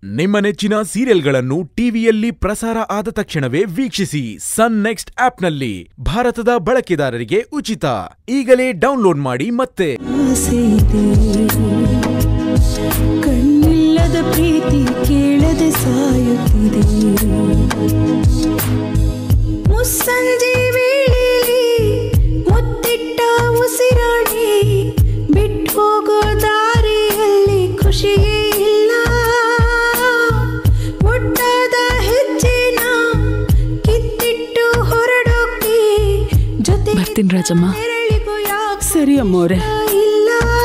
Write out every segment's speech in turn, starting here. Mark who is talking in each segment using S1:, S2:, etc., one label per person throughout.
S1: ನಿಮ್ಮ ನೆಚ್ಚಿನ ಸೀರಿಯಲ್ಗಳನ್ನು ಟಿವಿಯಲ್ಲಿ ಪ್ರಸಾರ ಆದ ತಕ್ಷಣವೇ ವೀಕ್ಷಿಸಿ ಸನ್ ನೆಕ್ಸ್ಟ್ ಆಪ್ನಲ್ಲಿ ಭಾರತದ ಬಳಕೆದಾರರಿಗೆ ಉಚಿತ ಈಗಲೇ ಡೌನ್ಲೋಡ್ ಮಾಡಿ ಮತ್ತೆ
S2: ಆಸೆ ಇದೆ ಕಣ್ಣಿಲ್ಲದ ಪ್ರೀತಿ ಕೇಳದೆ ಸಾಯುತ್ತಿದೆ ಮುಸ್ಸಂಜೆ ವೇಳೆಯಲ್ಲಿ ಮುತ್ತಿಟ್ಟ ಉಸಿರಾಡಿ ಬಿಟ್ಟು ಹೋಗೋ ದಾರಿಯಲ್ಲಿ ಖುಷಿಯೇ ಇಲ್ಲ ಒಟ್ಟಾದ ಹೆಜ್ಜೆನ ಕಿತ್ತಿಟ್ಟು ಹೊರಡೋಕೆ ಜೊತೆ
S3: ಬರ್ತೀನಿ ರಾಜಮ್ಮ.
S2: ನೆರಳಿಗೂ ಯಾಕೆ
S3: ಸರಿ ಅಮ್ಮೋರೆ
S2: ಇಲ್ಲ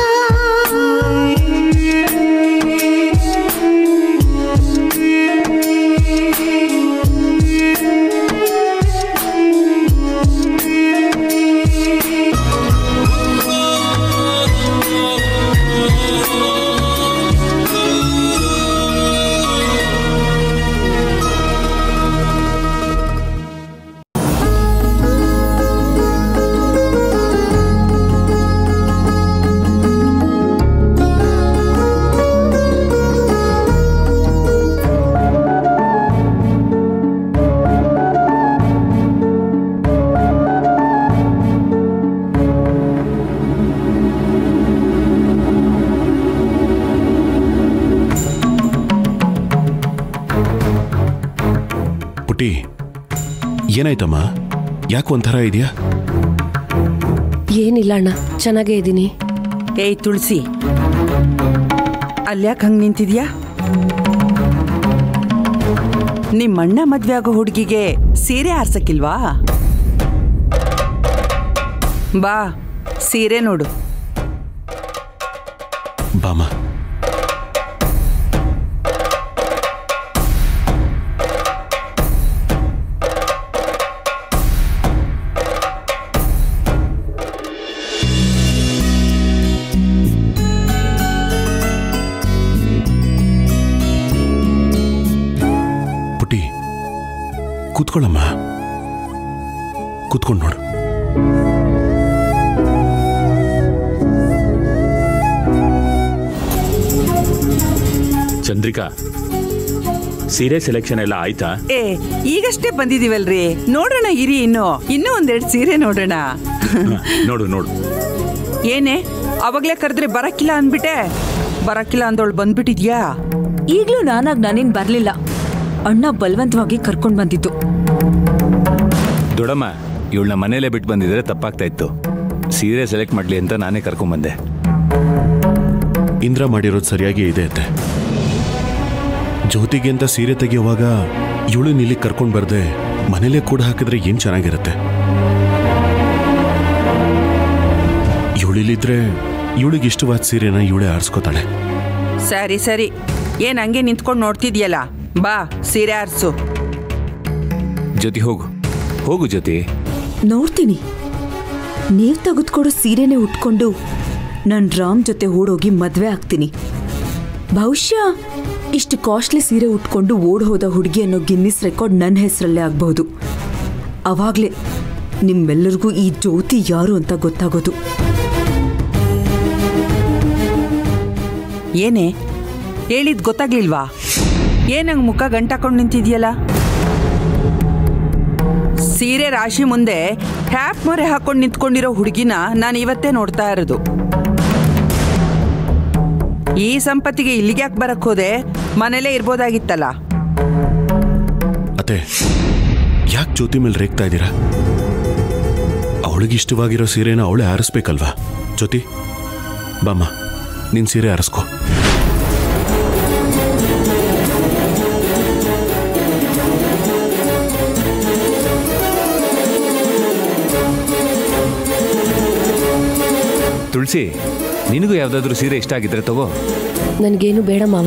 S4: ಪುಟಿ ಏನಾಯ್ತಮ್ಮ ಯಾಕೆ ಒಂಥರ ಇದೆಯಾ
S5: ಏನಿಲ್ಲ ಅಣ್ಣ ಚೆನ್ನಾಗೇ ಇದ್ದೀನಿ
S6: ಏಯ್ ತುಳಸಿ ಅಲ್ಯಾಕೆ ಹಂಗೆ ನಿಂತಿದ್ಯಾ ನಿಮ್ಮಣ್ಣ ಮದ್ವೆ ಆಗೋ ಹುಡುಗಿಗೆ ಸೀರೆ ಆರ್ಸಕ್ಕಿಲ್ವಾ ಬಾ ಸೀರೆ ನೋಡು
S4: ಬಾಮ ಪುಟಿ ಕೂತ್ಕೊಳ್ಳಮ್ಮ ಕೂತ್ಕೊಂಡು ನೋಡು
S7: ಚಂದ್ರಿಕಾ ಸೀರೆ ಸೆಲೆಕ್ಷನ್ ಎಲ್ಲ ಆಯ್ತಾ
S6: ಏ ಈಗಷ್ಟೇ ಬಂದಿದೀವಲ್ರಿ ನೋಡೋಣ ಇರಿ ಇನ್ನು ಇನ್ನೂ ಒಂದೆರಡು ಸೀರೆ ನೋಡೋಣ
S7: ಹ, ನೋಡು ನೋಡು
S6: ಏನೇ ಅವಾಗ್ಲೇ ಕರೆದ್ರೆ ಬರಕ್ಕಿಲ್ಲ ಅಂದ್ಬಿಟ್ಟೆ ಬರಕ್ಕಿಲ್ಲ ಅಂದವಳು ಬಂದ್ಬಿಟ್ಟಿದ್ಯಾ
S3: ಈಗ್ಲೂ ನಾನಾಗ್ ನಾನೇನ್ ಬರ್ಲಿಲ್ಲ ಅಣ್ಣ ಬಲವಂತವಾಗಿ ಕರ್ಕೊಂಡ್ ಬಂದಿದ್ದು
S8: ದೊಡಮ್ಮ ಇವಳನ್ನ ಮನೇಲೆ ಬಿಟ್ಟು ಬಂದಿದ್ರೆ ತಪ್ಪಾಗ್ತಾ ಇತ್ತು ಸೀರೆ ಸೆಲೆಕ್ಟ್ ಮಾಡಲಿ ಅಂತ ನಾನೇ ಕರ್ಕೊಂಬಂದೆ
S4: ಇಂದ್ರ ಮಾಡಿರೋದು ಸರಿಯಾಗಿ ಇದೆ ಅತ್ತೆ ಜ್ಯೋತಿಗೆ ಅಂತ ಸೀರೆ ತೆಗೆಯುವಾಗ ಇವಳು ಇಲ್ಲಿ ಕರ್ಕೊಂಡು ಬರ್ದೆ ಮನೇಲೆ ಕೂಡ ಹಾಕಿದ್ರೆ ಏನ್ ಚೆನ್ನಾಗಿರುತ್ತೆ ಇವಳಿಲ್ಲಿದ್ರೆ ಇವಳಿಗೆ ಇಷ್ಟವಾದ ಸೀರೆನ ಇವಳೇ ಆರಿಸ್ಕೋತಾಳೆ
S6: ಸರಿ ಸರಿ ಏನ್ ಹಂಗೆ ನಿಂತ್ಕೊಂಡು ನೋಡ್ತಿದ್ಯಲ್ಲ ಬಾ ಸೀರೆ ಆರ್ಸು
S8: ಜೊತೆ ಹೋಗು ಹೋಗು ಜೊತೆ
S3: ನೋಡ್ತೀನಿ ನೀವ್ ತೆಗೆದುಕೊಡೋ ಸೀರೆನೆ ಉಟ್ಕೊಂಡು ನಾನ್ ರಾಮ್ ಜೊತೆ ಓಡೋಗಿ ಮದ್ವೆ ಆಗ್ತೀನಿ ಬಹುಶಃ ಇಷ್ಟು ಕಾಸ್ಟ್ಲಿ ಸೀರೆ ಉಟ್ಕೊಂಡು ಓಡ್ ಹೋದ ಹುಡುಗಿ ಅನ್ನೋ ಗಿನ್ನಿಸ್ ರೆಕಾರ್ಡ್ ನನ್ನ ಹೆಸರಲ್ಲೇ ಆಗ್ಬಹುದು ಅವಾಗ್ಲೇ ನಿಮ್ಮೆಲ್ಲರಿಗೂ ಈ ಜ್ಯೋತಿ ಯಾರು ಅಂತ ಗೊತ್ತಾಗೋದು
S6: ಏನೇ ಹೇಳಿದ್ ಗೊತ್ತಾಗ್ಲಿಲ್ವಾ ಏನಂಗ್ ಮುಖ ಗಂಟಾಕೊಂಡು ನಿಂತಿದ್ಯಲ್ಲ ಸೀರೆ ರಾಶಿ ಮುಂದೆ ಟ್ಯಾಪ್ ಮೊರೆ ಹಾಕೊಂಡು ನಿಂತ್ಕೊಂಡಿರೋ ಹುಡುಗಿನ ನಾನು ಇವತ್ತೇ ನೋಡ್ತಾ ಇರೋದು ಈ ಸಂಪತ್ತಿಗೆ ಇಲ್ಲಿಗೆ ಯಾಕೆ ಬರಕ್ ಹೋದೆ ಮನೇಲೇ ಇರ್ಬೋದಾಗಿತ್ತಲ್ಲ
S4: ಅತ್ತೆ ಯಾಕೆ ಜ್ಯೋತಿ ಮೇಲೆ ರೇಗ್ತಾ ಇದ್ದೀರಾ ಅವಳಿಗೆ ಇಷ್ಟವಾಗಿರೋ ಸೀರೆನ ಅವಳೇ ಆರಿಸ್ಬೇಕಲ್ವಾ ಜ್ಯೋತಿ ಬಾಮ್ಮ ನಿನ್ ಸೀರೆ ಆರಿಸ್ಕೋ
S8: ತುಳಸಿ ನಿನಗೂ ಯಾವ್ದಾದ್ರು ಸೀರೆ ಇಷ್ಟ ಆಗಿದ್ರೆ ತಗೋ
S5: ನನಗೇನು ಬೇಡ ಮಾವ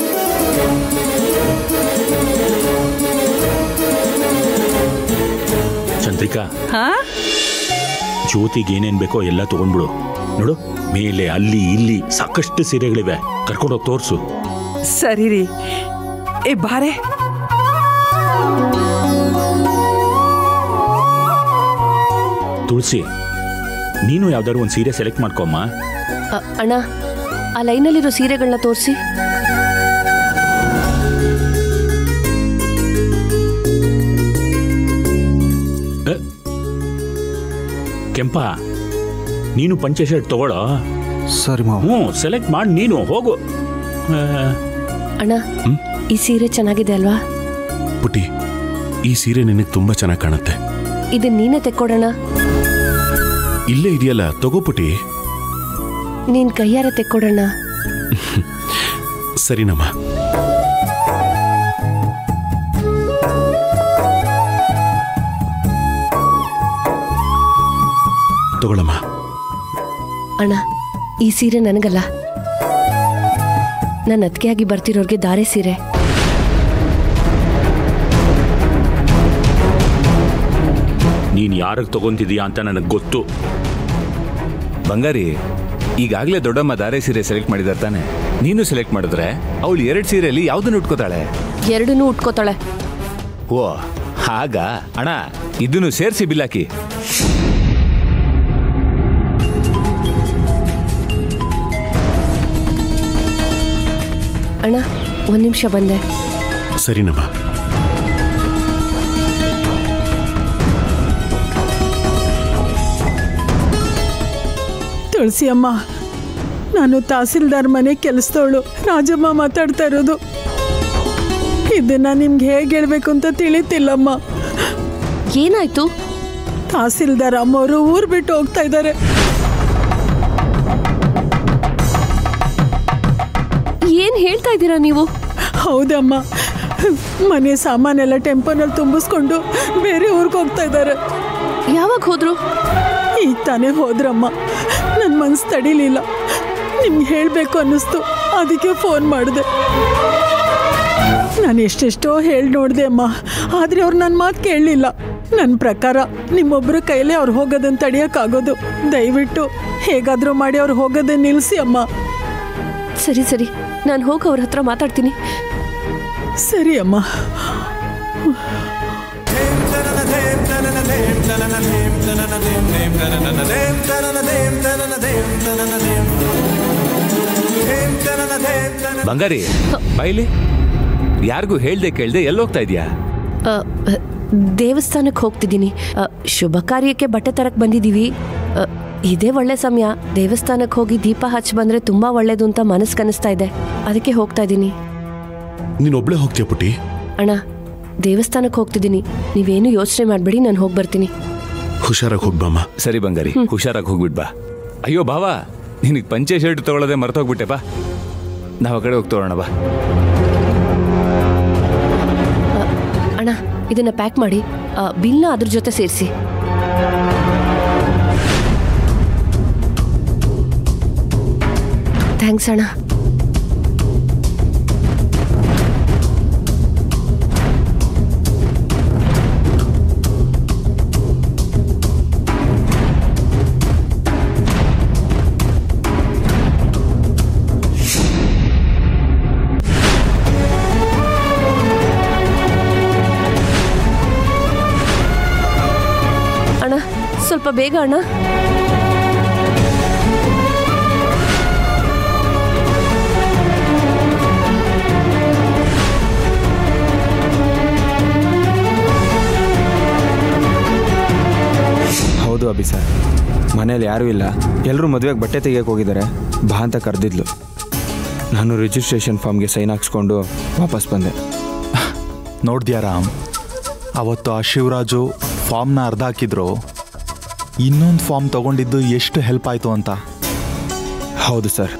S7: ಚಂದ್ರಿಕಾ
S6: ಹಾ
S7: ಜ್ಯೋತಿಗೆ ಏನೇನ್ ಬೇಕೋ ಎಲ್ಲ ತಗೊಂಡ್ಬಿಡು ನೋಡು ಮೇಲೆ ಅಲ್ಲಿ ಇಲ್ಲಿ ಸಾಕಷ್ಟು ಸೀರೆಗಳಿವೆ ಕರ್ಕೊಂಡೋಗಿ ತೋರ್ಸು
S6: ಸರಿ ರೀ ಏ ಬಾರೆ
S7: ತುಳಸಿ ನೀನು ಯಾವ್ದಾದ್ರು ಒಂದು ಸೀರೆ ಸೆಲೆಕ್ಟ್ ಮಾಡ್ಕೊಮ್ಮ
S5: ಅ- ಅಣ್ಣ ಆ ಲೈನಲ್ಲಿರೋ ಸೀರೆಗಳನ್ನ ತೋರಿಸಿ
S7: ಕೆಂಪ ನೀನು ಪಂಚೆ ಶರ್ಟ್ ತಗೊಳ್ಳೋ
S9: ಸರಿ ಮಾವ
S7: ಹ್ಞೂ ಸೆಲೆಕ್ಟ್ ಮಾಡಿ ನೀನು ಹೋಗು ಆ,
S5: ಅಣ್ಣ ಈ ಸೀರೆ ಚೆನ್ನಾಗಿದೆ ಅಲ್ವಾ
S4: ಪುಟಿ ಈ ಸೀರೆ ನಿನಗೆ ತುಂಬಾ ಚೆನ್ನಾಗಿ ಕಾಣುತ್ತೆ
S5: ಇದನ್ನ ನೀನೇ ತೆಕ್ಕೊಡೋಣ
S4: ಇಲ್ಲೇ ಇದೆಯಲ್ಲ ತಗೋ ಪುಟಿ
S5: ನೀನ್ ಕೈಯಾರ ತೆಕ್ಕೊಡೋಣ
S4: ಸರಿನಮ್ಮ ತಗೊಳಮ್ಮ
S5: ಅಣ್ಣ ಈ ಸೀರೆ ನನಗಲ್ಲ ನನ್ನ ಅತ್ತಿಗೆಯಾಗಿ ಬರ್ತಿರೋರ್ಗೆ ದಾರೆ ಸೀರೆ
S7: ನೀನ್ ಯಾರಿಗೆ ತಗೊಂತಿದೀಯಾ ಅಂತ ನನಗೆ ಗೊತ್ತು
S8: ಬಂಗಾರಿ ಈಗಾಗಲೇ ದೊಡ್ಡಮ್ಮ ದಾರೆ ಸೀರೆ ಸೆಲೆಕ್ಟ್ ಮಾಡಿದಾರೆ ತಾನೆ ನೀನು ಸೆಲೆಕ್ಟ್ ಮಾಡಿದ್ರೆ ಅವಳು ಎರಡು ಸೀರೆಯಲ್ಲಿ ಯಾವ್ದನ್ನು ಉಟ್ಕೋತಾಳೆ
S5: ಎರಡನ್ನೂ ಉಟ್ಕೋತಾಳೆ
S8: ಓ ಹಾಗ ಅಣ್ಣ ಇದನ್ನು ಸೇರಿಸಿ ಬಿಲ್ಲಾಕಿ
S5: ಅಣ್ಣ ಒಂದ್ ನಿಮಿಷ ಬಂದೆ
S4: ಸರಿನಮ್ಮ
S10: ತುಳಸಿ ಅಮ್ಮ ನಾನು ತಹಸೀಲ್ದಾರ್ ಮನೆ ಕೆಲಸದವಳು ರಾಜಮ್ಮ ಮಾತಾಡ್ತಾ ಇರೋದು ಇದನ್ನ ನಿಮ್ಗೆ ಹೇಗೆ ಹೇಳ್ಬೇಕು ಅಂತ ತಿಳಿತಿಲ್ಲಮ್ಮ
S5: ಏನಾಯ್ತು
S10: ತಹಸೀಲ್ದಾರ್ ಅಮ್ಮವರು ಊರ್ ಬಿಟ್ಟು ಹೋಗ್ತಾ ಇದ್ದಾರೆ
S5: ಏನ್ ಹೇಳ್ತಾ ಇದ್ದೀರಾ ನೀವು
S10: ಹೌದಮ್ಮ ಮನೆ ಸಾಮಾನೆಲ್ಲ ಟೆಂಪೋನಲ್ಲಿ ತುಂಬಿಸ್ಕೊಂಡು ಬೇರೆ ಊರಿಗೆ ಹೋಗ್ತಾ ಇದ್ದಾರೆ
S5: ಯಾವಾಗ ಹೋದ್ರು
S10: ಈಗ ತಾನೇ ಹೋದ್ರಮ್ಮ ನನ್ನ ಮನ್ಸು ತಡಿಲಿಲ್ಲ ನಿಮ್ಗೆ ಹೇಳಬೇಕು ಅನ್ನಿಸ್ತು ಅದಕ್ಕೆ ಫೋನ್ ಮಾಡಿದೆ ನಾನು ಎಷ್ಟೆಷ್ಟೋ ಹೇಳಿ ನೋಡಿದೆ ಅಮ್ಮ ಆದರೆ ಅವ್ರು ನನ್ನ ಮಾತು ಕೇಳಲಿಲ್ಲ ನನ್ನ ಪ್ರಕಾರ ನಿಮ್ಮೊಬ್ಬರ ಕೈಲೇ ಅವ್ರು ಹೋಗೋದನ್ನು ತಡಿಯೋಕ್ಕಾಗೋದು ದಯವಿಟ್ಟು ಹೇಗಾದರೂ ಮಾಡಿ ಅವ್ರು ಹೋಗೋದನ್ನ ನಿಲ್ಲಿಸಿ ಅಮ್ಮ
S5: ಸರಿ ಸರಿ ನಾನು ಹೋಗಿ ಅವ್ರ ಹತ್ರ ಮಾತಾಡ್ತೀನಿ
S10: ಸರಿ ಅಮ್ಮ
S8: ಬಂಗಾರಿ ಬೈಲಿ ಯಾರಿಗೂ ಹೇಳ್ದೆ ಕೇಳ್ದೆ ಎಲ್ಲಿ ಹೋಗ್ತಾ ಇದೀಯಾ
S5: ಅ, ಅ, ದೇವಸ್ಥಾನಕ್ಕೆ ಹೋಗ್ತಿದ್ದೀನಿ ಅ, ಶುಭ ಕಾರ್ಯಕ್ಕೆ ಬಟ್ಟೆ ತರಕ್ ಬಂದಿದ್ದೀವಿ ಅ, ಇದೇ ಒಳ್ಳೆ ಸಮಯ ದೇವಸ್ಥಾನಕ್ಕೆ ಹೋಗಿ ದೀಪ ಹಚ್ಚಿ ಬಂದ್ರೆ ತುಂಬಾ ಒಳ್ಳೇದು ಅಂತ ಮನಸ್ಸು ಕನಿಸ್ತಾ ಇದೆ ಅದಕ್ಕೆ ಹೋಗ್ತಾ ಇದ್ದೀನಿ
S4: ನೀನ್ ಒಬ್ಳೆ ಹೋಗ್ತೀಯ ಪುಟಿ
S5: ಅಣ್ಣ ದೇವಸ್ಥಾನಕ್ಕೆ ಹೋಗ್ತಿದ್ದೀನಿ ನೀವೇನು ಯೋಚನೆ ಮಾಡಬೇಡಿ ನಾನು ಹೋಗಿ ಬರ್ತೀನಿ
S4: ಹುಷಾರಾಗಿ ಹೋಗ್ಬಮ್ಮ
S8: ಸರಿ ಬಂಗಾರಿ ಹುಷಾರಾಗಿ ಹೋಗ್ಬಿಟ್ ಬಾ ಅಯ್ಯೋ ಬಾವ ನಿನಗೆ ಪಂಚೆ ಶರ್ಟ್ ತಗೊಳ್ಳೋದೆ ಮರ್ತೋಗ್ಬಿಟ್ಟೆ ಬಾ ನಾವು ಆ ಕಡೆ ಹೋಗಿ ತಗೊಳ್ಳೋಣ ಬಾ
S5: ಅಣ್ಣ ಇದನ್ನ ಪ್ಯಾಕ್ ಮಾಡಿ ಅ, ಬಿಲ್ನ ಅದ್ರ ಜೊತೆ ಸೇರಿಸಿ ಥ್ಯಾಂಕ್ಸ್ ಅಣ್ಣ ಅಣ್ಣ ಸ್ವಲ್ಪ ಬೇಗ ಅಣ್ಣ
S9: ಹೌದು ಅಭಿ ಸರ್ ಮನೇಲಿ ಯಾರೂ ಇಲ್ಲ ಎಲ್ಲರೂ ಮದುವೆಗೆ ಬಟ್ಟೆ ತೆಗಿಯಕ್ಕೆ ಹೋಗಿದ್ದಾರೆ ಬಾ ಅಂತ ಕರೆದಿದ್ಲು ನಾನು ರಿಜಿಸ್ಟ್ರೇಷನ್ ಫಾರ್ಮ್ಗೆ ಸೈನ್ ಹಾಕ್ಸ್ಕೊಂಡು ವಾಪಸ್ ಬಂದೆ
S11: ನೋಡ್ದ್ಯಾ ರಾಮ್ ಅವತ್ತು ಆ ಶಿವರಾಜು ಫಾರ್ಮ್ನ ಅರ್ಧ ಹಾಕಿದ್ರು ಇನ್ನೊಂದು ಫಾರ್ಮ್ ತಗೊಂಡಿದ್ದು ಎಷ್ಟು ಹೆಲ್ಪ್ ಆಯಿತು ಅಂತ
S9: ಹೌದು ಸರ್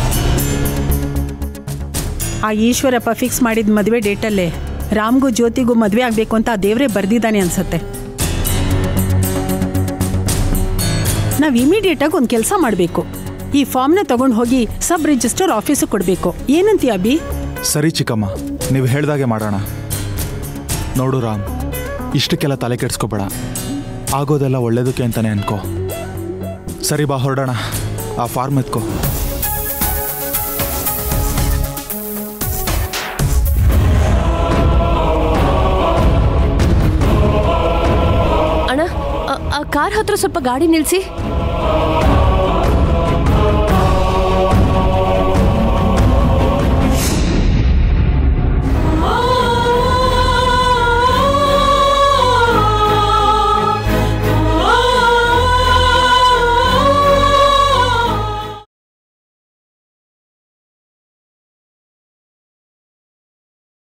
S10: ಆ ಈಶ್ವರಪ್ಪ ಫಿಕ್ಸ್ ಮಾಡಿದ ಮದುವೆ ಡೇಟಲ್ಲೇ ರಾಮ್ಗೂ ಜ್ಯೋತಿಗೂ ಮದುವೆ ಆಗಬೇಕು ಅಂತ ಆ ದೇವರೇ ಬರ್ದಿದ್ದಾನೆ ಅನ್ಸತ್ತೆ ನಾವು ಇಮಿಡಿಯೇಟಾಗಿ ಒಂದು ಕೆಲಸ ಮಾಡಬೇಕು ಈ ಫಾರ್ಮ್ನ ತಗೊಂಡು ಹೋಗಿ ಸಬ್ ರಿಜಿಸ್ಟರ್ ಆಫೀಸಿಗೆ ಕೊಡಬೇಕು ಏನಂತೀಯ ಅಭಿ
S11: ಸರಿ ಚಿಕ್ಕಮ್ಮ ನೀವು ಹೇಳ್ದಾಗೆ ಮಾಡೋಣ ನೋಡು ರಾಮ್ ಇಷ್ಟಕ್ಕೆಲ್ಲ ತಲೆ ಕೆಡ್ಸ್ಕೊಬೇಡ ಆಗೋದೆಲ್ಲ ಒಳ್ಳೇದಕ್ಕೆ ಅಂತಾನೆ ಅನ್ಕೋ ಸರಿ ಬಾ ಹೊರಡೋಣ ಆ ಫಾರ್ಮ್ ಎತ್ಕೋ
S5: ಅಣ್ಣ ಆ- ಆ ಕಾರ್ ಹತ್ರ ಸ್ವಲ್ಪ ಗಾಡಿ ನಿಲ್ಲಿಸಿ